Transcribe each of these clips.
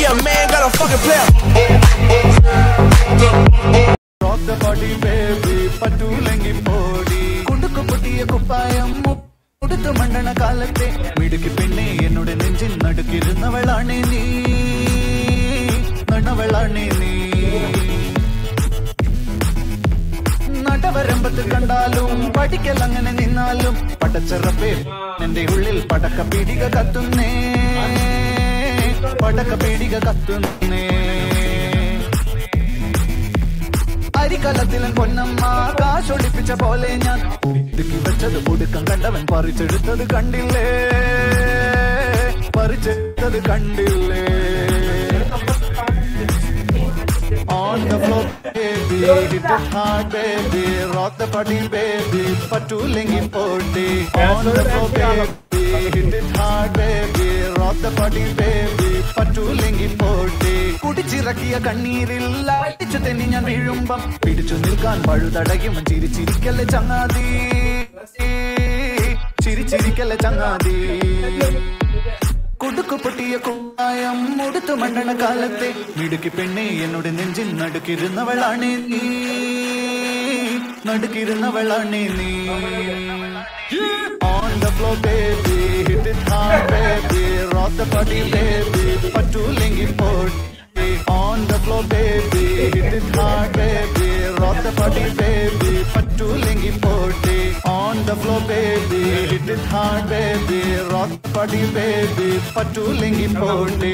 a man, got a fucking player. Rock the body baby പറ്റൂലെങ്കി പോടി കുടുക്കു പൊട്ടിയ കുപ്പായം ഉടുത്തു മണ്ടണ കാലത്തെ മിടുക്കി പെണ്ണെ എന്നോട് നെഞ്ചിൽ നടുക്കിരുന്നവളാണ് നീ നടവളാണ് നീ നടവരമ്പത്ത് കണ്ടാലും പഠിക്കൽ അങ്ങനെ നിന്നാലും പടച്ചറപ്പേ എന്റെ ഉള്ളിൽ പടക്ക പീടിക കത്തുന്നേ പടക്ക പീടിക കത്തുന്നേ അരിക്കലത്തിലും പൊന്നമ്മ കാശൊളിപ്പിച്ച പോലെ ഞാൻ ഒടുക്കി വെച്ചത് ഒടുക്കം കണ്ടവൻ പറിച്ചെടുത്തത് കണ്ടില്ലേ പറിച്ചെടുത്തത് കണ്ടില്ലേ On the floor, baby, hit it hard, baby, rock the body, baby, പറ്റൂലെങ്കിൽ potty. On the floor, baby, hit it hard, baby, rock the body, baby, പറ്റൂലെങ്കിൽ പോട്ടി. കുടിച്ചിറക്കിയ കണ്ണീരിൽ അടിച്ചു തെന്നി ഞാൻ വീഴുമ്പം പിടിച്ചു നിൽക്കാൻ പഴുതടയും ചിരിച്ചിരിക്കല്ലേ ചങ്ങാതി ചിരിച്ചിരിക്കല്ലേ ചങ്ങാതി കുടുക്കു പൊട്ടിയ കുപ്പായം മുടുത്തു മണ്ടണ കാലത്തെ മിടുക്കി പെണ്ണെ എന്നോട് നെഞ്ചിൽ നടുക്കിരുന്നവളാണ് നീ നടുക്കിരുന്നവളാണ് നീ On the floor, baby, hit it hard, baby, rock the body, baby, പറ്റൂലെങ്കിൽ potty. On the floor, baby, hit it hard, baby, rock the body, baby, പറ്റൂലെങ്കിൽ potty. On the floor, baby, hit it hard, baby, rock the body, baby, പറ്റൂലെങ്കിൽ പോട്ടി.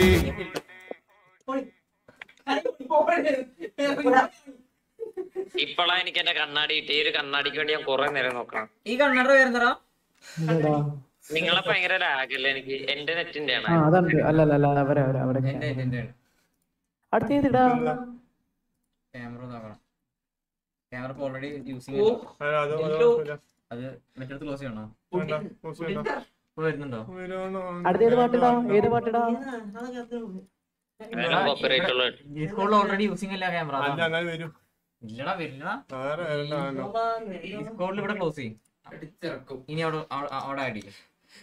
ഇപ്പളാ എനിക്ക് എന്റെ കണ്ണാടി കിട്ടി ഈ ഒരു കണ്ണാടിക്ക് വേണ്ടി ഞാൻ കുറെ നേരം നോക്കണം ഈ കണ്ണട വരുന്നടാ നിങ്ങളെ ഭയങ്കര ലാഗല്ലേ എനിക്ക് എന്റെ നെറ്റിന്റെ ആണ് ആ അതുണ്ട് അല്ല അല്ല അല്ല അവരെ അവരെ അവിടെ എന്റെ എന്റെ അടുത്ത ഏതിടാ ക്യാമറ നോക്കണം ക്യാമറ ഇപ്പൊ ഓൾറെഡി യൂസിങ് അല്ല, അത് എല്ലോ. കുഴപ്പമില്ല. അത് മറ്റടുത്ത് ക്ലോസ് ചെയ്യണോ വേണ്ട, കുഴപ്പമില്ല. ഇപ്പൊ വരുന്നുണ്ടോ വരുവാണോ? അടുത്ത ഏത് പാട്ടിടാ ഏത് പാട്ടിടാ കോപ്പറേറ്റ് ഉള്ള ഡിസ്കോഡിൽ ഓൾറെഡി യൂസിങ് അല്ല ക്യാമറ അല്ല, എന്നാലും വരും. ഇല്ലടാ വരില്ലടാ വേറെ വരണ്ടാണോ? ഡിസ്കോഡിൽ ഇവിടെ ക്ലോസ് ചെയ്യും ഇനി അവിടെ അവിടെ- അവിടെ ആഡ് ചെയ്യും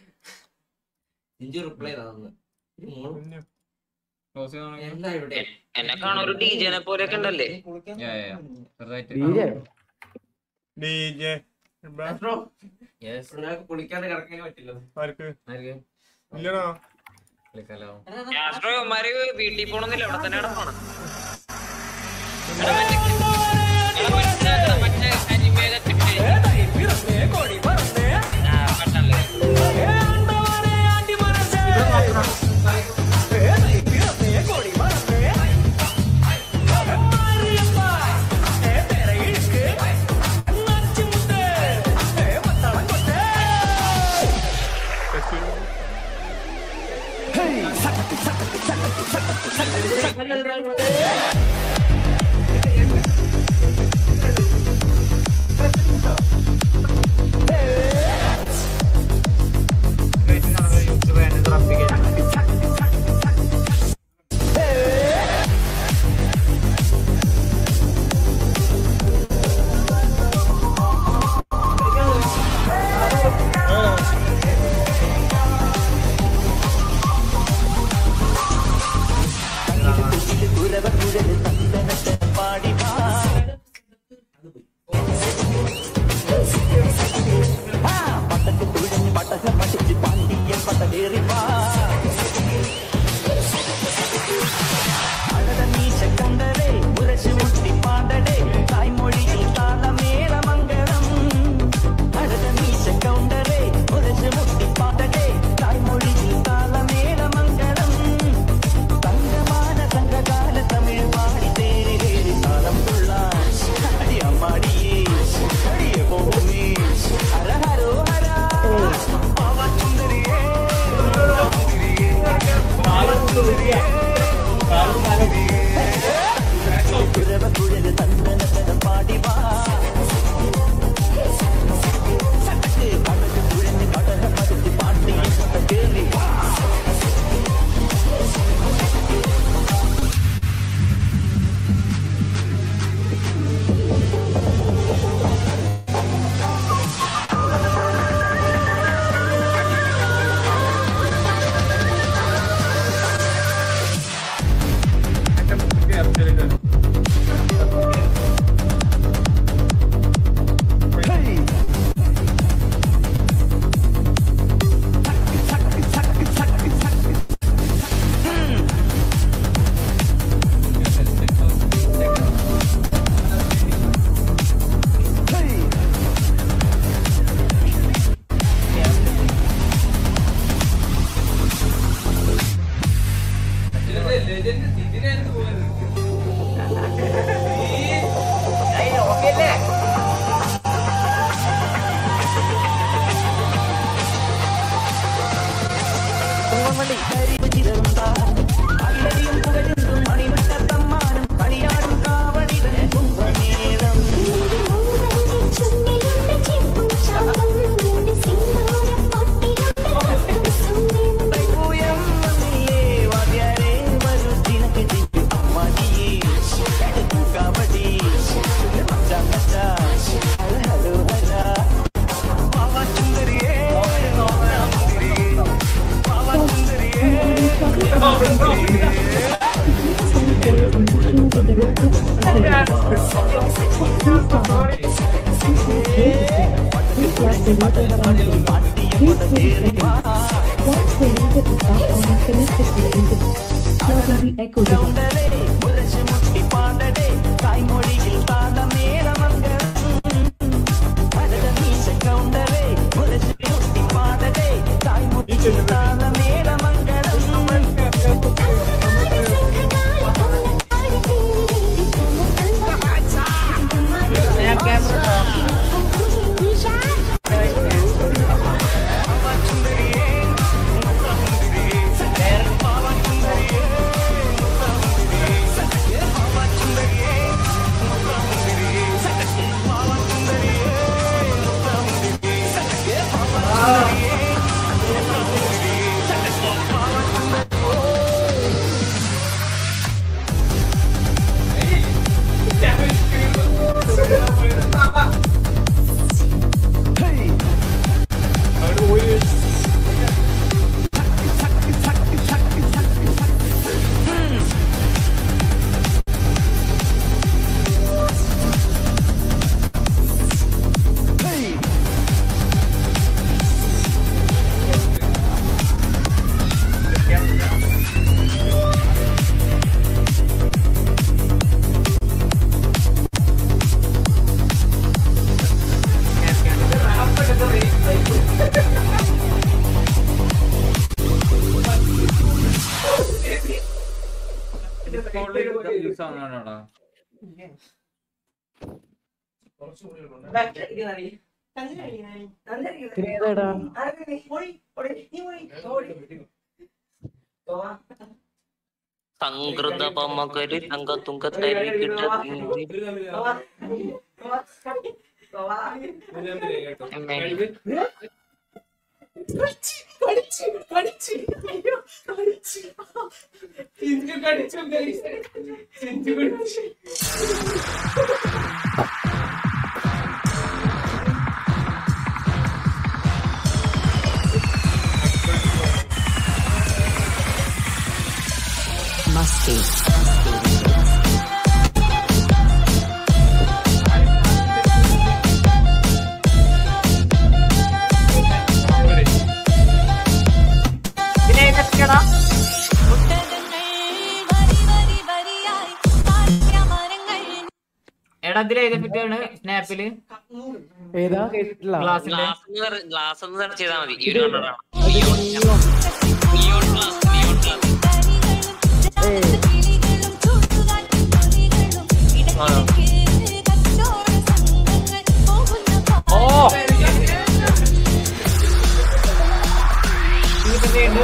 റിപ്ലൈ തന്നു പിന്നെ ക്ലോസ് ചെയ്യണമെങ്കിൽ എല്ലാം ഇവിടെ എന്നെ കാണാൻ ഒരു ഡിജനെ പോലെയൊക്കെ ഉണ്ടല്ലേ Yeah, yeah, yeah. ചെറുതായിട്ട് ഡീജെ DJ. ഇവിടെ യെസ് ഒരാൾക്ക് കുളിക്കാതെ കിടക്കാൻ പറ്റില്ല ആർക്ക്? ആർക്ക് ഇല്ലടാ. വിളിക്കാലോ രാഷ്ട്രീയമാര് വീട്ടിൽ പോണെന്നില്ല അവിടെ തന്നെ പോണം കുരവ കുഴൽ Echo device. യൂസ് ആവുന്നതാണോടാ പിന്നെ ഏതാടാ സംകൃത പമ്മക്കര് തങ്ക തുങ്ക തരി കിട്ട എടാ ഇതിൽ ഏത് ഫിറ്റാണ് സ്നാപ്പില് ഏതാ കേട്ടിട്ടില്ല ഗ്ലാസിന്റെ ഗ്ലാസ് ഗ്ലാസ് ഒന്ന് സെർച്ച് ചെയ്താൽ മതി ഈ ഒരു കണ്ടോടാ അത് neon. Neon glass neon glass ഓ ഇതിന്റെ ഉണ്ട്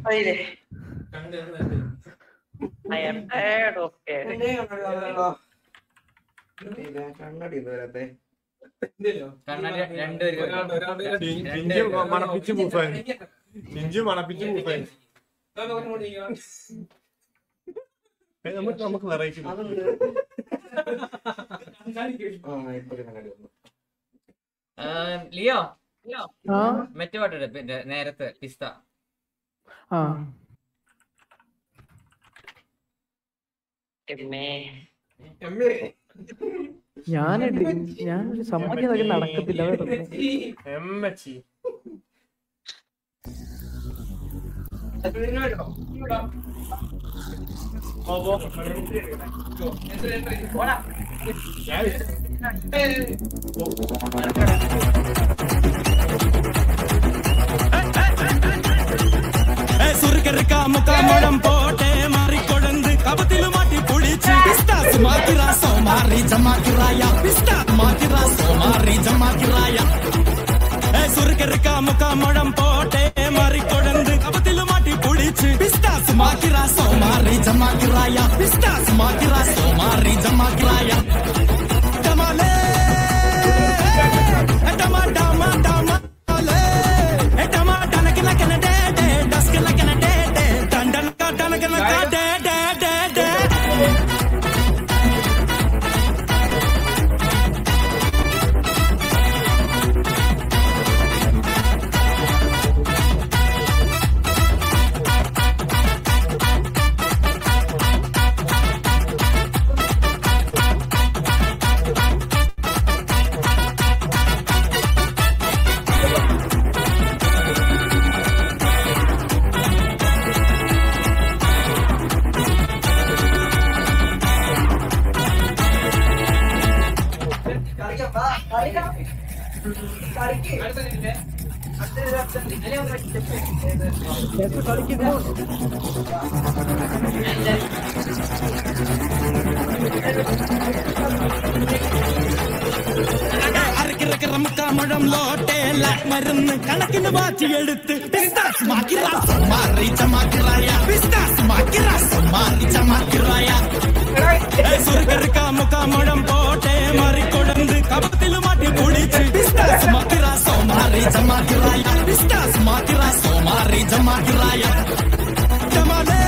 I am tired of it. കണ്ണടി വരാത്തെ കണ്ണാടി രണ്ടുപേരും ചി- ചിഞ്ചു മണപ്പിച്ച് പൂസാൻ ചിഞ്ചു മണപ്പിച്ച് പൂസാൻ ഏ, നമുക്ക് നമുക്ക് വെറൈറ്റി ആ ഇപ്പൊ കണ്ണടി വന്നു ലിയോ ആ മറ്റു പാട്ടെടു പിന്നെ നേരത്തെ പിസ്ത ആ എമ്മേ. ഞാനിട്ട് ഞാൻ സമ്മതിക്കുന്നതൊക്കെ നടക്കത്തില്ല വെറുതെ. എമ്മച്ചി சுருக்கருக்கா முக்காமடம் போட்டே மாறி கொழுந்து கபத்தில மாட்டி புடிச்சு பிஸ்தாஸ் மாக்கிரா சோமாரி ஜமாக்கிராயா பிஸ்தாஸ் மாக்கிரா சோமாரி ஜமாக்கிராயா சுருக்கருக்கா முக்காமடம் போட்டே மாறி கொழுந்து கபத்தில மாட்டி புடிச்சு பிஸ்தாஸ் மாக்கிரா சோமாரி ஜமாக்கிராயா பிஸ்தாஸ் மாக்கிரா சோமாரி ஜமாக்கிராயா டமாலே டமா டமா டமா டமா டனக்கு நக்கன டே டே டஸ்க்கு நக்கன டே டே டண்டனக்கா டனக்கனக்கா டே டே டே டே ചേട്ടൻ കളിക്കുന്നു അരക്കിറക്കിற മുക്കാമഴം ലോട്ടേല മരുന്ന് കണക്കിന് മാറ്റിയെടുത്ത് പിസ്താസ് മാക്കിറാസ മാറി ചമാക്കിറായ പിസ്താസ് മാക്കിറാസ മാറി ചമാക്കിറായ സുറുക്കറുക്ക മുക്കാമഴം പോട്ടെ മാറിക്കൊടുന്ന് കപത്തില് മാറ്റി കുടിച്ച് പിസ്താസ് മാക്കിറാസോ മാറി ചമാക്കിറായ പിസ്താസ് മാക്കിറാസോ മാറി ചമാക്കിറായ ടമാലേ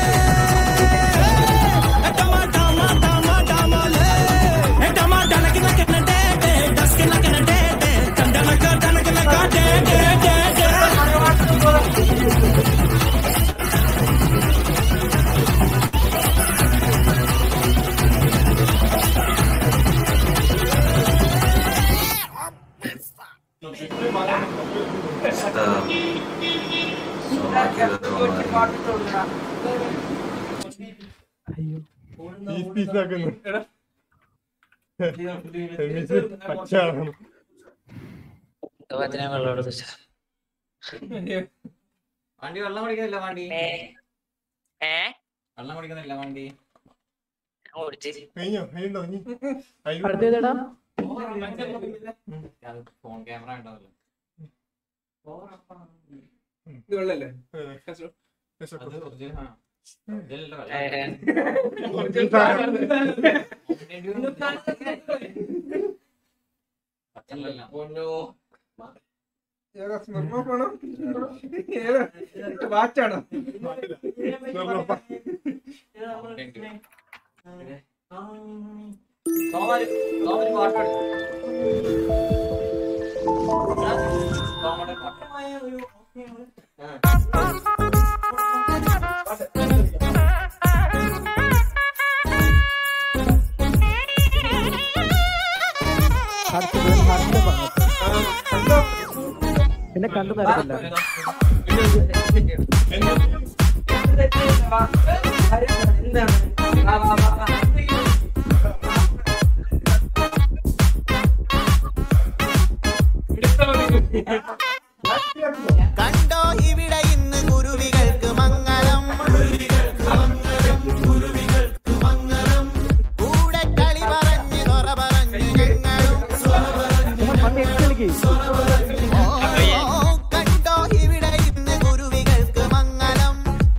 ടമാ ടമാ ടമാ ടമാലേ ടമാ ഡനക്ക് നക്കന ഡേ ഡേ ഡസ്ക്ക് നക്കന ഡേ ഡേ കണ്ടനക്ക ഡനക്കനക്ക ഡേ ഡേ ഡേ ഡേ അയ്യോ പീസ് പീസ് ആക്കുന്നു എമ്മച്ചി പച്ചാണ് വചനം വെള്ളം എടുത്ത് വെച്ചോ. വണ്ടി വെള്ളം കുടിക്കുന്നില്ല വണ്ടി ഏ ഏ വെള്ളം കുടിക്കുന്നില്ല വണ്ടി ഞാൻ കുടിച്ച് കഴിഞ്ഞോ കഴിഞ്ഞോ ഇനി അയ്യോ അടുത്തേതാടാ ഫോൺ ക്യാമറ ഉണ്ടല്ലോ ഇത് വെള്ളല്ലേ ഏ, രസം. അത് ഒറിജിനൽ ആ ഒറിജിനൽ ഏ, ഒറിജിനൽ സാധനം. പച്ചല്ല ഏതാ സ്വർണ്ണപ്പാണോ ഏതാ വാച്ചാണോ സ്വർണ്ണപ്പ. സോമാര് സോമാര് പാട്ട് പാടി സോമയുടെ പാട്ട് അടുത്ത അടുത്ത ഭാഗത്ത് പിന്നെ കണ്ടു നടക്കില്ല കണ്ടോ ഇവിടെ ഇന്ന് കുരുവികൾക്ക് മംഗളം കൂടെ കളി പറഞ്ഞ് തുറ പറഞ്ഞ് ഞങ്ങളും പണ്ട് എട്ട് കളിക്ക് ഓ, കണ്ടോ ഇവിടെ ഇന്ന് കുരുവികൾക്ക് മംഗളം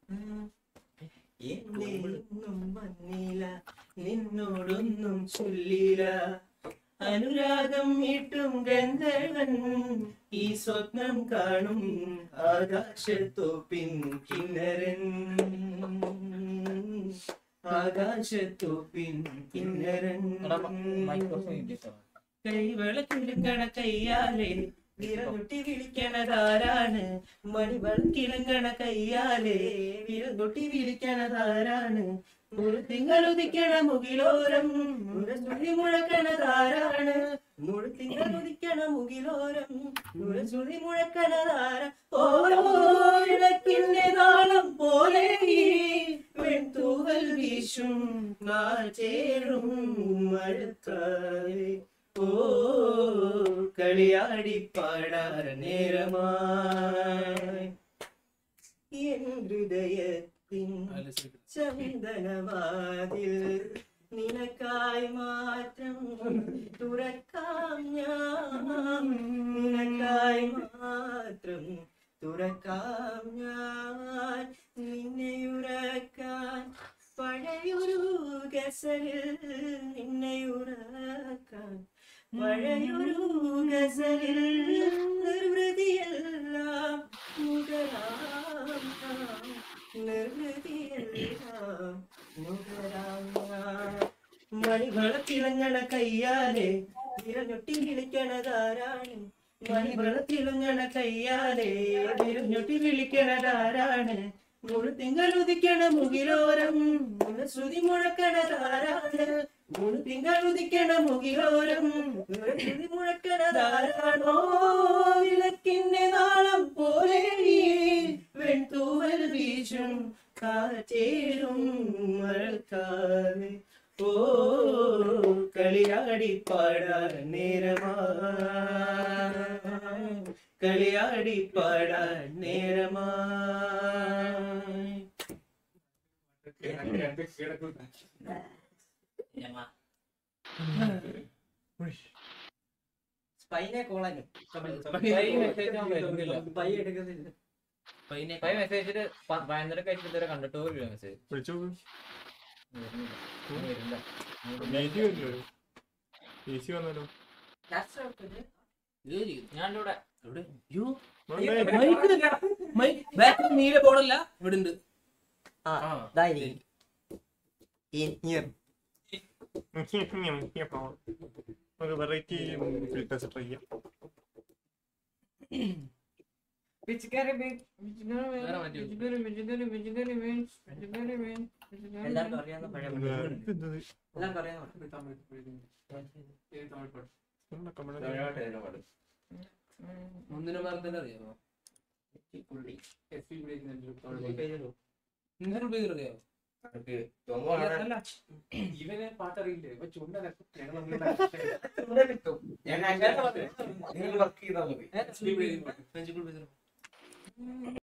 എന്നെ ഇന്നും വന്നില്ല നിന്നോടൊന്നും ചൊല്ലില്ല അനുരാഗം ഇട്ടും ഗന്ധർവൻ ഈ സ്വപ്നം കാണും ആകാശത്തോപ്പിൻ കിന്നരൻ ആകാശത്തോപ്പിൻ കിന്നരൻ കൈവളക്കിലുങ്ങണ കയ്യാലെ വിരകുട്ടി വിളിക്കണതാരാണ് മണിവളക്കിലുങ്ങണ കയ്യാലെ വിരകുട്ടി വിളിക്കണതാരാണ് മുഴുത്തിങ്കൾ ഉദിക്കണ മുകിലോരം മുഴച്ചുഴി മുഴക്കണതാരാണ് മുഴുത്തിങ്കൾ ഉദിക്കണ മുകിലോരം മുഴച്ചുഴി മുഴക്കണതാര ഓരോ ഇടക്കിന്റെ നാളം പോലെ ഈ വെൺതൂവൽ വീശും കാറ്റേറും മഴക്കാലേ ഓ കളിയാടി പാടാൻ നേരമായി എൻ ഹൃദയത്തിൻ ചന്ദനവാതിൽ നിനക്കായി മാത്രം തുറക്കാം ഞാൻ നിനക്കായി മാത്രം തുറക്കാം ഞാൻ നിന്നെയുറക്കാൻ പഴയൊരു ഗസലിൽ നിന്നെയുറക്കാൻ പഴയൊരു ഗസലിൽ നിർവൃതിയെല്ലാം മുതലാം ഞാൻ. നിർവൃതിയെല്ലാം മുതലാം ഞാൻ. മണിവളത്തിളങ്ങണ കയ്യാലെ വിരഞ്ഞൊട്ടി വിളിക്കണതാരാണ് മണിവളത്തിളങ്ങണ കയ്യാലെ വിരഞ്ഞൊട്ടി വിളിക്കണതാരാണ് മുഴുത്തിങ്കൾ ഉദിക്കണ മുകിലോരം ശ്രുതി മുഴക്കണതാരാണ് മുഴുത്തിങ്കൾ ഉദിക്കണ മുകിലോരം ശ്രുതി മുഴക്കണതാരാണോ വിളക്കിന്റെ നാളം പോലെ ഈ വെൺതൂവൽ വീശും കാറ്റേറും മഴക്കാലേ ഓ കളിയാടി പാടാൻ നേരമാ കളിയാടി പാടാൻ നേരമാ സ്പൈനെ കോളാനും സ്പൈ എടുക്കുന്നില്ല മെസ്സേജ് പതിനൊന്നര കഴിച്ചിട്ട് ഇതുവരെ കണ്ടിട്ടോ ഇല്ല മെസ്സേജ് വിളിച്ചു വരില്ല എ സി വരില്ലോ എ സി വന്നല്ലോ ഞാനിവിടെ ബാക്കിൽ നീല ബോർഡല്ല ഇവിടെ ഉണ്ട് നമുക്ക് വെറൈറ്റി ഫിൽറ്റേഴ്സ് ട്രൈ ചെയ്യാം പിച്ചിക്കാരി ബീ- പിച്ചിക്കാരി ബീ- വേറെ മാറ്റി വെക്ക്. പിച്ചിക്കാരി, പിച്ചിക്കാരി, പിച്ചിക്കാരി ബീ- പിച്ചിക്കാരി ബീ- പിച്ചിക്കാരി എല്ലാവർക്കും ബീ- അറിയാവുന്ന പഴയ ഇത് ഇതെന്തത്? എല്ലാവർക്കും അറിയാവുന്ന നല്ല comment. ഒന്നിനും പറഞ്ഞത് അറിയാമോ പുള്ളി ഇന്നലെ പേര് അറിയാമോ അല്ല. ഇവനെ പാട്ടറിയില്ലേ ഇവ ചുണ്ടനൊക്കെ ഞാൻ അങ്ങനെ പറഞ്ഞു. നിങ്ങൾ വർക്ക് ചെയ്താൽ മതി പെഞ്ചിക്കുൾ പേര്